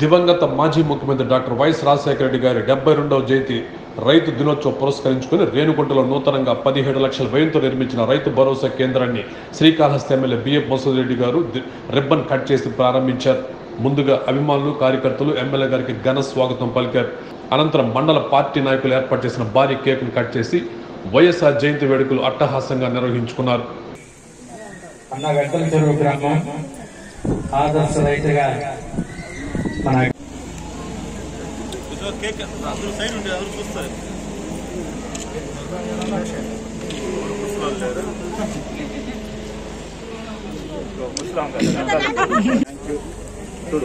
దివంగత మాజీ ముఖ్యమంత్రి డాక్టర్ వైఎస్ రాజశేఖర రెడ్డి గారి డెబ్బై రెండవ జయంతి రైతు దినోత్సవం పురస్కరించుకుని రేణుగుంటలో నూతనంగా పదిహేడు లక్షల వ్యయంతో నిర్మించిన రైతు భరోసా కేంద్రాన్ని శ్రీకాళహస్తి ఎమ్మెల్యే బిఎఫ్ మసూద్ రెడ్డి గారు ది- రిబ్బన్ కట్ చేసి ప్రారంభించారు ముందుగా అభిమానులు కార్యకర్తలు ఎమ్మెల్యే గారికి ఘన స్వాగతం పలికారు అనంతరం మండల పార్టీ నాయకులు ఏర్పాటు చేసిన భారీ కేకును కట్ చేసి వైఎస్ఆర్ జయంతి వేడుకలు అట్టహాసంగా నిర్వహించుకున్నారు అన్న వెట్టల చెరువు గ్రామం ఆదర్శ రైతుగా మన కేక్ అందరూ సైడ్ ఉంటే అందరూ చూస్తారు ముసలాళ్ళు లేరు. ముసలాం కదా. చూడు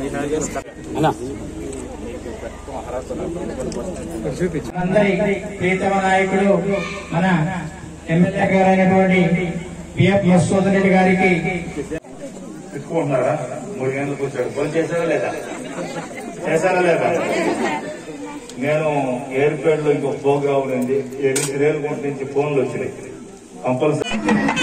అందరి ప్రీతమ నాయకుడు మన ఎమ్మెల్యే గారైనటువంటి పిఎఫ్ మసూదన్ రెడ్డి గారికి పెట్టుకుంటున్నారా మూడు గంటలకు వచ్చాడు ఫోన్ చేశారా లేదా చేశారా లేదా నేను ఎయిర్పోర్ట్ లో ఇంకో ప్రోగ్రామ్ ఉంది రేలుగుంట నుంచి ఫోన్లు వచ్చినాయి కంపల్సరీ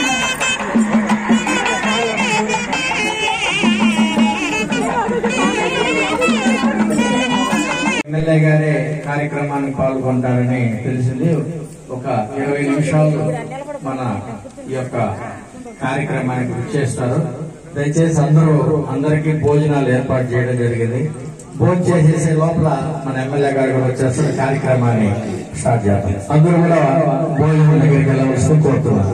ఎమ్మెల్యే గారే కార్యక్రమానికి పాల్గొంటారని తెలిసింది ఒక ఇరవై నిమిషాలు మన ఈ యొక్క కార్యక్రమానికి చేస్తారు దయచేసి అందరూ అందరికీ భోజనాలు ఏర్పాటు చేయడం జరిగింది భోజనం చేసేసే లోపల మన ఎమ్మెల్యే గారు కూడా వచ్చేస్తున్న కార్యక్రమాన్ని స్టార్ట్ చేస్తాం అందరూ కూడా భోజనం దగ్గరికి వెళ్ళవలసి కోరుతున్నారు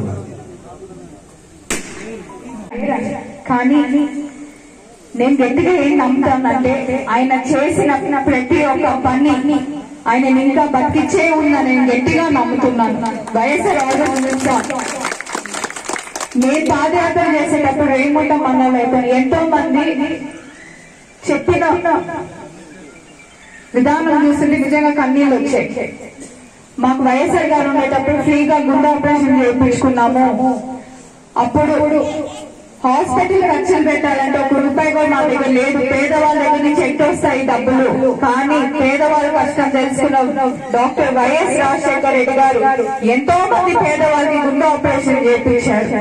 కానీ నేను గట్టిగా ఏం నమ్ముతానంటే ఆయన చేసిన ప్రతి ఒక్క పని ఆయన ఇంకా బతికిచ్చే ఉందని నేను గట్టిగా నమ్ముతున్నాను వైఎస్ఆర్ ఆలోచించాను నేను పాదయాత్ర చేసేటప్పుడు రేముంట మండలం ఎంతో మంది చెప్పిన విధానం చూస్తుంటే నిజంగా కన్నీళ్ళు వచ్చాయి మాకు వైఎస్ఆర్ గారు ఉండేటప్పుడు ఫ్రీగా గుండె ఆపరేషన్ చేయించుకున్నాము అప్పుడు హాస్పిటల్ ఖర్చులు పెట్టాలంటే ఒక రూపాయి కూడా మా దగ్గర లేదు పేదవాళ్ళ దగ్గర నుంచి ఎట్టు వస్తాయి డబ్బులు కానీ పేదవాళ్ళ కష్టం తెలుసుకున్న డాక్టర్ వైఎస్ రాజశేఖర రెడ్డి గారు ఎంతో మంది పేదవాళ్ళకి గుండె ఆపరేషన్ చేయించారు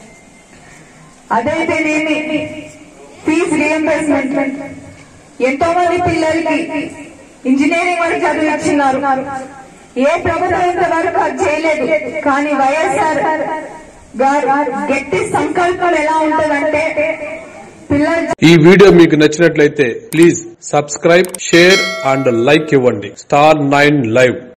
అదైతే నేను ఫీజు రియంబర్స్మెంట్ ఎంతో మంది పిల్లలకి ఇంజనీరింగ్ వరకు చదివిస్తున్నారు ఏ ప్రభుత్వం ఇంతవరకు అది చేయలేదు కానీ వైఎస్ఆర్ గారు గట్టి సంకల్పం ఎలా ఉంటుందంటే పిల్లలు ఈ వీడియో మీకు నచ్చినట్లయితే please subscribe share and like ఇవ్వండి స్టార్ నైన్ లైవ్